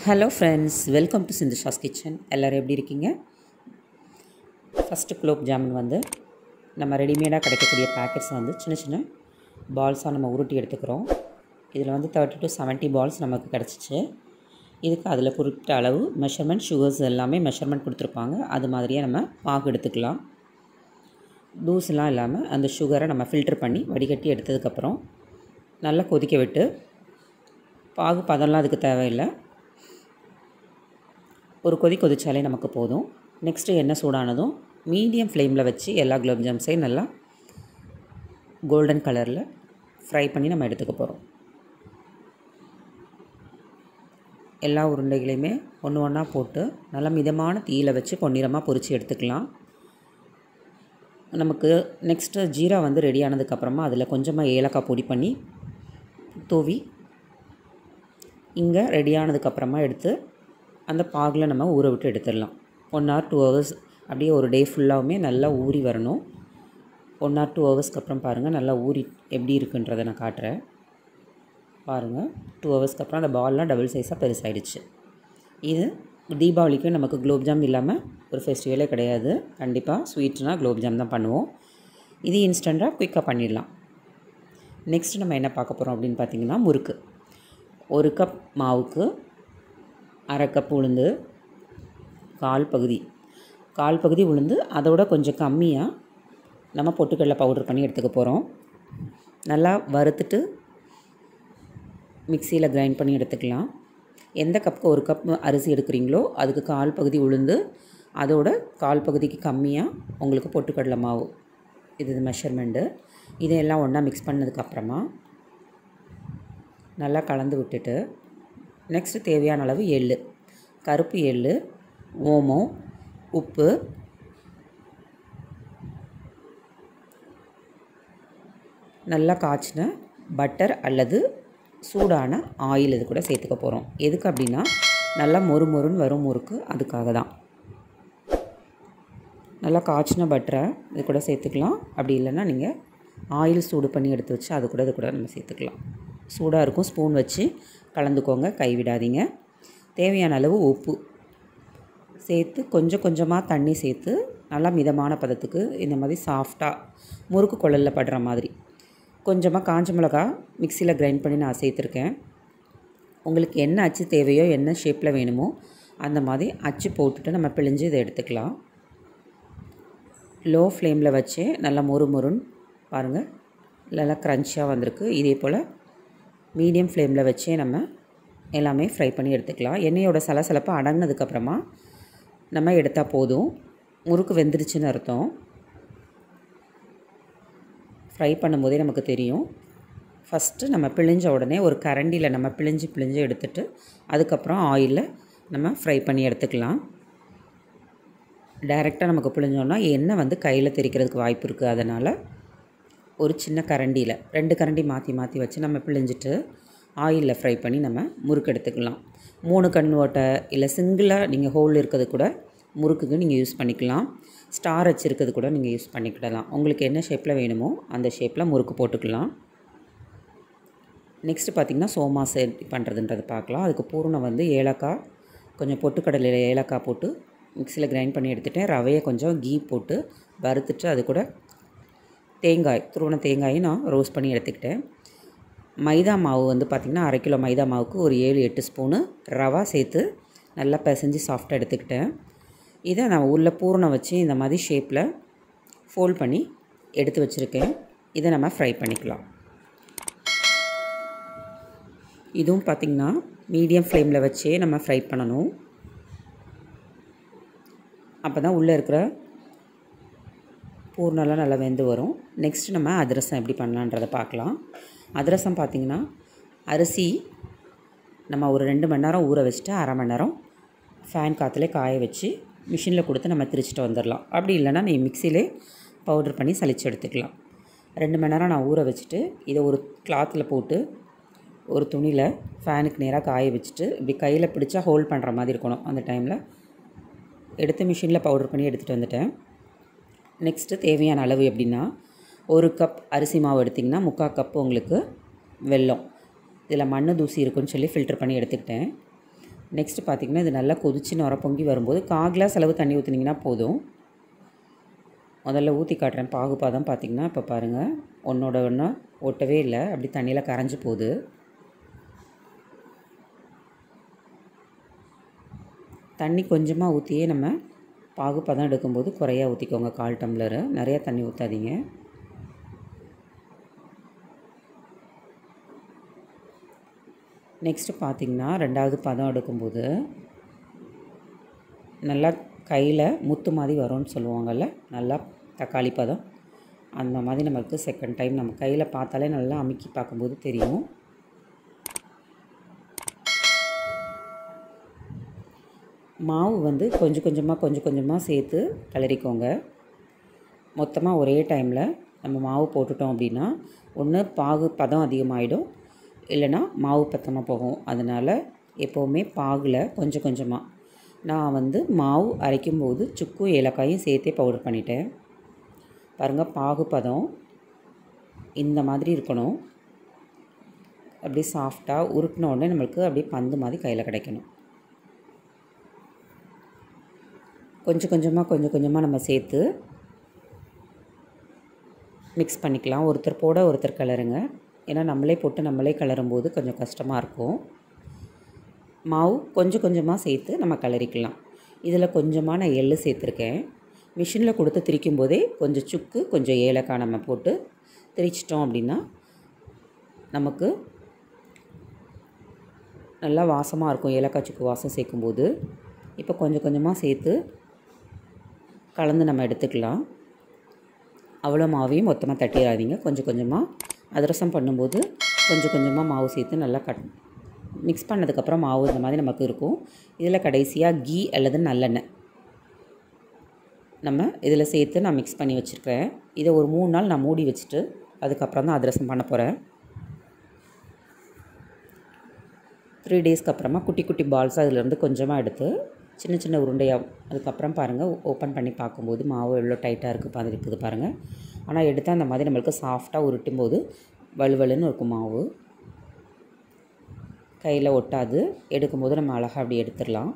hello friends welcome to Sindhusha's kitchen எல்லோரும் எப்படி இருக்கீங்க ஃபஸ்ட்டு குலோப் ஜாமுன் வந்து நம்ம ரெடிமேடாக கிடைக்கக்கூடிய பேக்கெட்ஸ் வந்து சின்ன சின்ன பால்ஸாக நம்ம உருட்டி எடுத்துக்கிறோம் இதில் வந்து தேர்ட்டி டு செவன்ட்டி பால்ஸ் நமக்கு கிடச்சிச்சு இதுக்கு அதில் குறிப்பிட்ட அளவு மெஷர்மெண்ட் சுகர்ஸ் எல்லாமே மெஷர்மெண்ட் கொடுத்துருப்பாங்க அது மாதிரியே நம்ம பாகு எடுத்துக்கலாம் தூசெலாம் இல்லாமல் அந்த சுகரை நம்ம ஃபில்டர் பண்ணி வடிகட்டி எடுத்ததுக்கப்புறம் நல்லா கொதிக்க விட்டு பாகு பதம்லாம் அதுக்கு தேவையில்லை ஒரு கொதி கொதிச்சாலே நமக்கு போதும் நெக்ஸ்ட்டு எண்ணெய் சூடானதும் மீடியம் ஃப்ளேமில் வச்சு எல்லா குலோப் ஜாம்ஸையும் நல்லா கோல்டன் கலரில் ஃப்ரை பண்ணி நம்ம எடுத்துக்க போகிறோம் எல்லா உருண்டைகளையுமே ஒன்று ஒன்றா போட்டு நல்லா மிதமான தீயில் வச்சு பொன்னிறமாக பொரித்து எடுத்துக்கலாம் நமக்கு நெக்ஸ்ட்டு ஜீரா வந்து ரெடி ஆனதுக்கப்புறமா அதில் கொஞ்சமாக ஏலக்காய் பொடி பண்ணி தூவி இங்கே ரெடி ஆனதுக்கப்புறமா எடுத்து அந்த பாகில் நம்ம ஊற விட்டு எடுத்துடலாம் ஒன் ஆர் டூ ஹவர்ஸ் அப்படியே ஒரு டே ஃபுல்லாகவுமே நல்லா ஊறி வரணும் ஒன் ஆர் டூ ஹவர்ஸ்க்கு அப்புறம் பாருங்கள் நல்லா ஊறி எப்படி இருக்குன்றதை நான் காட்டுறேன் பாருங்கள் டூ ஹவர்ஸ்க்கு அப்புறம் அந்த பால்லாம் டபுள் சைஸாக பெருசாகிடுச்சு இது தீபாவளிக்கு நமக்கு குலோப்ஜாம் இல்லாமல் ஒரு ஃபெஸ்டிவலே கிடையாது கண்டிப்பாக ஸ்வீட்னால் குலோப்ஜாம் தான் பண்ணுவோம் இது இன்ஸ்டண்ட்டாக குயிக்காக பண்ணிடலாம் நெக்ஸ்ட் நம்ம என்ன பார்க்க போகிறோம் அப்படின்னு பார்த்தீங்கன்னா முறுக்கு ஒரு கப் மாவுக்கு அரை கப் உளுந்து கால் பகுதி கால் பகுதி உளுந்து அதோட கொஞ்சம் கம்மியாக நம்ம பொட்டுக்கடலை பவுடர் பண்ணி எடுத்துக்க போகிறோம் நல்லா வறுத்துட்டு மிக்சியில் கிரைண்ட் பண்ணி எடுத்துக்கலாம் எந்த கப்புக்கு ஒரு கப் அரிசி எடுக்கிறீங்களோ அதுக்கு கால் பகுதி உளுந்து அதோட கால் பகுதிக்கு கம்மியாக உங்களுக்கு பொட்டுக்கடலை மாவு இது மெஷர்மெண்ட்டு இதையெல்லாம் ஒன்றா மிக்ஸ் பண்ணதுக்கப்புறமா நல்லா கலந்து விட்டுட்டு நெக்ஸ்ட்டு தேவையான அளவு எள் கருப்பு எள் ஓமம் உப்பு நல்லா காய்ச்சின பட்டர் அல்லது சூடான ஆயில் இது கூட சேர்த்துக்க போகிறோம் எதுக்கு அப்படின்னா நல்லா மொறு மொறுன்னு வரும் முறுக்கு அதுக்காக தான் நல்லா காய்ச்சின பட்டரை இது கூட சேர்த்துக்கலாம் அப்படி இல்லைன்னா நீங்கள் ஆயில் சூடு பண்ணி எடுத்து வச்சு அது கூட இது கூட நம்ம சேர்த்துக்கலாம் சூடாக இருக்கும் ஸ்பூன் வச்சு கலந்துக்கோங்க கைவிடாதீங்க தேவையான அளவு உப்பு சேர்த்து கொஞ்சம் கொஞ்சமாக தண்ணி சேர்த்து நல்லா மிதமான பதத்துக்கு இந்த மாதிரி சாஃப்டாக முறுக்கு குழலில் படுற மாதிரி கொஞ்சமாக காஞ்ச மிளகா மிக்சியில் கிரைண்ட் பண்ணி நான் சேர்த்துருக்கேன் உங்களுக்கு என்ன அச்சு தேவையோ என்ன ஷேப்பில் வேணுமோ அந்த மாதிரி அச்சு போட்டுட்டு நம்ம பிழிஞ்சு இதை எடுத்துக்கலாம் லோ ஃப்ளேமில் வச்சு நல்லா மொறு மொறுன்னு பாருங்கள் நல்லா க்ரன்ச்சியாக வந்திருக்கு இதே போல் மீடியம் ஃப்ளேமில் வச்சே நம்ம எல்லாமே ஃப்ரை பண்ணி எடுத்துக்கலாம் எண்ணெயோட சலசலப்பு அடங்கினதுக்கப்புறமா நம்ம எடுத்தால் போதும் முறுக்கு வெந்துருச்சுன்னு அர்த்தம் ஃப்ரை பண்ணும்போதே நமக்கு தெரியும் ஃபஸ்ட்டு நம்ம பிழிஞ்ச உடனே ஒரு கரண்டியில் நம்ம பிழிஞ்சு பிழிஞ்சு எடுத்துட்டு அதுக்கப்புறம் ஆயிலில் நம்ம ஃப்ரை பண்ணி எடுத்துக்கலாம் டைரெக்டாக நமக்கு பிழிஞ்சோன்னா எண்ணெய் வந்து கையில் தெரிக்கிறதுக்கு வாய்ப்பு இருக்குது அதனால் ஒரு சின்ன கரண்டியில் ரெண்டு கரண்டி மாற்றி மாற்றி வச்சு நம்ம பிழிஞ்சிட்டு ஆயிலில் ஃப்ரை பண்ணி நம்ம முறுக்கு எடுத்துக்கலாம் மூணு கண் ஓட்டை இல்லை சிங்கிளாக நீங்கள் ஹோல் இருக்கிறது கூட முறுக்குக்கு நீங்கள் யூஸ் பண்ணிக்கலாம் ஸ்டார் வச்சுருக்கிறது கூட நீங்கள் யூஸ் பண்ணிக்கிடலாம் உங்களுக்கு என்ன ஷேப்பில் வேணுமோ அந்த ஷேப்பில் முறுக்கு போட்டுக்கலாம் நெக்ஸ்ட்டு பார்த்திங்கன்னா சோமாஸ் எப்படி பண்ணுறதுன்றது பார்க்கலாம் அதுக்கு பூர்ணம் வந்து ஏலக்காய் கொஞ்சம் பொட்டுக்கடலையில் ஏலக்காய் போட்டு மிக்சியில் கிரைண்ட் பண்ணி எடுத்துகிட்டேன் ரவையை கொஞ்சம் கீ போட்டு வறுத்துட்டு அது கூட தேங்காய் துருவன தேங்காயும் நான் ரோஸ்ட் பண்ணி எடுத்துக்கிட்டேன் மைதா மாவு வந்து பார்த்திங்கன்னா அரை கிலோ மைதா மாவுக்கு ஒரு ஏழு எட்டு ஸ்பூனு ரவா சேர்த்து நல்லா பிசைஞ்சு சாஃப்டாக எடுத்துக்கிட்டேன் இதை நான் உள்ள பூரணம் வச்சு இந்த மாதிரி ஷேப்பில் ஃபோல்ட் பண்ணி எடுத்து வச்சுருக்கேன் இதை நம்ம ஃப்ரை பண்ணிக்கலாம் இதுவும் பார்த்திங்கன்னா மீடியம் ஃப்ளேமில் வச்சே நம்ம ஃப்ரை பண்ணணும் அப்போ தான் உள்ளே இருக்கிற பூர்ணெல்லாம் நல்லா வெந்து வரும் நெக்ஸ்ட் நம்ம அதிரசம் எப்படி பண்ணலான்றதை பார்க்கலாம் அதிரசம் பார்த்திங்கன்னா அரிசி நம்ம ஒரு ரெண்டு மணி நேரம் ஊற வச்சுட்டு அரை மணி நேரம் ஃபேன் காற்றுல காய வச்சு மிஷினில் கொடுத்து நம்ம திரிச்சிட்டு வந்துடலாம் அப்படி இல்லைனா நீ மிக்சியிலே பவுடர் பண்ணி சளிச்சு எடுத்துக்கலாம் ரெண்டு மணி நேரம் நான் ஊற வச்சுட்டு இதை ஒரு கிளாத்தில் போட்டு ஒரு துணியில் ஃபேனுக்கு நேராக காய வச்சுட்டு இப்படி கையில் பிடிச்சா ஹோல்ட் பண்ணுற மாதிரி இருக்கணும் அந்த டைமில் எடுத்து மிஷினில் பவுடர் பண்ணி எடுத்துகிட்டு வந்துட்டேன் நெக்ஸ்ட்டு தேவையான அளவு எப்படின்னா ஒரு கப் அரிசி மாவு எடுத்திங்கன்னா முக்கால் கப் உங்களுக்கு வெல்லம் இதில் மண் தூசி இருக்குன்னு சொல்லி ஃபில்டர் பண்ணி எடுத்துக்கிட்டேன் நெக்ஸ்ட்டு பார்த்திங்கன்னா இது நல்லா கொதிச்சு நுர பொங்கி வரும்போது கால் கிளாஸ் அளவு தண்ணி ஊற்றுனீங்கன்னா போதும் முதல்ல ஊற்றி காட்டுறேன் பாகுபாதம் பார்த்திங்கன்னா இப்போ பாருங்கள் ஒன்றோட ஒன்றா ஒட்டவே இல்லை அப்படி தண்ணியில் கரைஞ்சி போகுது தண்ணி கொஞ்சமாக ஊற்றியே நம்ம பாகுப்பதம் எடுக்கும்போது குறையாக ஊற்றிக்கோங்க கால் டம்ளரு நிறையா தண்ணி ஊற்றாதீங்க நெக்ஸ்ட்டு பார்த்திங்கன்னா ரெண்டாவது பதம் எடுக்கும்போது நல்லா கையில் முத்து மாதிரி வரும்னு சொல்லுவாங்கள்ல நல்லா தக்காளி பதம் அந்த மாதிரி நமக்கு செகண்ட் டைம் நம்ம கையில் பார்த்தாலே நல்லா அமுக்கி பார்க்கும்போது தெரியும் மாவு வந்து கொஞ்சம் கொஞ்சமாக கொஞ்சம் கொஞ்சமாக சேர்த்து கிளறிக்கோங்க மொத்தமாக ஒரே டைமில் நம்ம மாவு போட்டுட்டோம் அப்படின்னா ஒன்று பாகு பதம் அதிகமாகிடும் இல்லைன்னா மாவு பத்தமாக போகும் அதனால் எப்போவுமே பாகில் கொஞ்சம் கொஞ்சமாக நான் வந்து மாவு அரைக்கும்போது சுக்கும் ஏலக்காயும் சேர்த்தே பவுடர் பண்ணிட்டேன் பாருங்கள் பாகு பதம் இந்த மாதிரி இருக்கணும் அப்படியே சாஃப்டாக உருட்டின உடனே நம்மளுக்கு அப்படியே பந்து மாதிரி கையில் கிடைக்கணும் கொஞ்சம் கொஞ்சமாக கொஞ்சம் கொஞ்சமாக நம்ம சேர்த்து மிக்ஸ் பண்ணிக்கலாம் ஒருத்தர் போட ஒருத்தர் கலருங்க ஏன்னா நம்மளே போட்டு நம்மளே கலரும்போது கொஞ்சம் கஷ்டமாக இருக்கும் மாவு கொஞ்சம் கொஞ்சமாக சேர்த்து நம்ம கலரிக்கலாம் இதில் கொஞ்சமாக நான் எள்ளு சேர்த்துருக்கேன் மிஷினில் கொடுத்து திரிக்கும் போதே கொஞ்சம் சுக்கு கொஞ்சம் ஏலக்காய் நம்ம போட்டு திரிச்சிட்டோம் அப்படின்னா நமக்கு நல்லா வாசமாக இருக்கும் ஏலக்காய் சுக்கு வாசம் சேர்க்கும்போது இப்போ கொஞ்சம் கொஞ்சமாக சேர்த்து கலந்து நம்ம எடுத்துக்கலாம் அவ்வளோ மாவையும் மொத்தமாக தட்டிடாதீங்க கொஞ்சம் கொஞ்சமாக அதிரசம் பண்ணும்போது கொஞ்சம் கொஞ்சமாக மாவு சேர்த்து நல்லா கட் மிக்ஸ் பண்ணதுக்கப்புறம் மாவு இந்த மாதிரி நமக்கு இருக்கும் இதில் கடைசியாக கீ அல்லது நல்லெண்ணெய் நம்ம இதில் சேர்த்து நான் மிக்ஸ் பண்ணி வச்சுருக்கிறேன் இதை ஒரு மூணு நாள் நான் மூடி வச்சுட்டு அதுக்கப்புறம் தான் அதிரசம் பண்ண போகிறேன் த்ரீ டேஸ்க்கு அப்புறமா குட்டி குட்டி பால்ஸ் அதிலேருந்து கொஞ்சமாக எடுத்து சின்ன சின்ன உருண்டையாக அதுக்கப்புறம் பாருங்கள் ஓப்பன் பண்ணி பார்க்கும்போது மாவு எவ்வளோ டைட்டாக இருக்குது மாதிரி இருக்குது பாருங்கள் ஆனால் எடுத்தால் அந்த மாதிரி நம்மளுக்கு சாஃப்டாக உருட்டும் போது வலுவலுன்னு இருக்கும் மாவு கையில் ஒட்டாது எடுக்கும்போது நம்ம அழகாக அப்படி எடுத்துடலாம்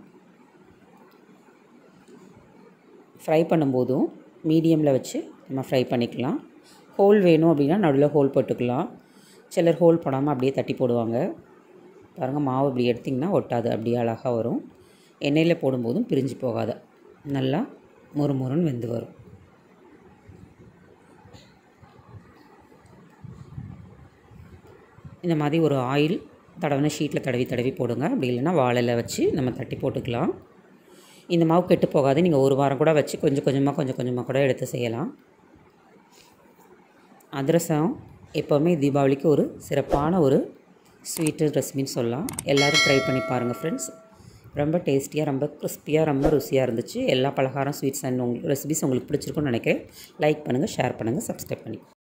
ஃப்ரை பண்ணும்போதும் மீடியமில் வச்சு நம்ம ஃப்ரை பண்ணிக்கலாம் ஹோல் வேணும் அப்படின்னா நடுவில் ஹோல் போட்டுக்கலாம் சிலர் ஹோல் போடாமல் அப்படியே தட்டி போடுவாங்க பாருங்கள் மாவு இப்படி எடுத்திங்கன்னா ஒட்டாது அப்படியே அழகாக வரும் எண்ணெயில் போடும்போதும் பிரிஞ்சு போகாது நல்லா மொறு மொறுன்னு வெந்து வரும் இந்த மாதிரி ஒரு ஆயில் தடவின ஷீட்டில் தடவி தடவி போடுங்க அப்படி இல்லைன்னா வாழையில் வச்சு நம்ம தட்டி போட்டுக்கலாம் இந்த மாவு கெட்டு போகாது நீங்கள் ஒரு வாரம் கூட வச்சு கொஞ்சம் கொஞ்சமாக கொஞ்சம் கொஞ்சமாக கூட எடுத்து செய்யலாம் அதிரசம் எப்போவுமே தீபாவளிக்கு ஒரு சிறப்பான ஒரு ஸ்வீட்டு ரெசிபின்னு சொல்லலாம் எல்லோரும் ட்ரை பண்ணி பாருங்கள் ஃப்ரெண்ட்ஸ் ரொம்ப டேஸ்டியாக ரொம்ப கிறிஸ்பியாக ரொம்ப ருசியாக இருந்துச்சு எல்லா பலகாரம் ஸ்வீட்ஸ் அண்ட் உங்களுக்கு ரெசிபிஸ் உங்களுக்கு பிடிச்சிருக்குன்னு நினைக்கிறேன் லைக் பண்ணுங்கள் ஷேர் பண்ணுங்கள் சப்ஸ்கிரைப் பண்ணி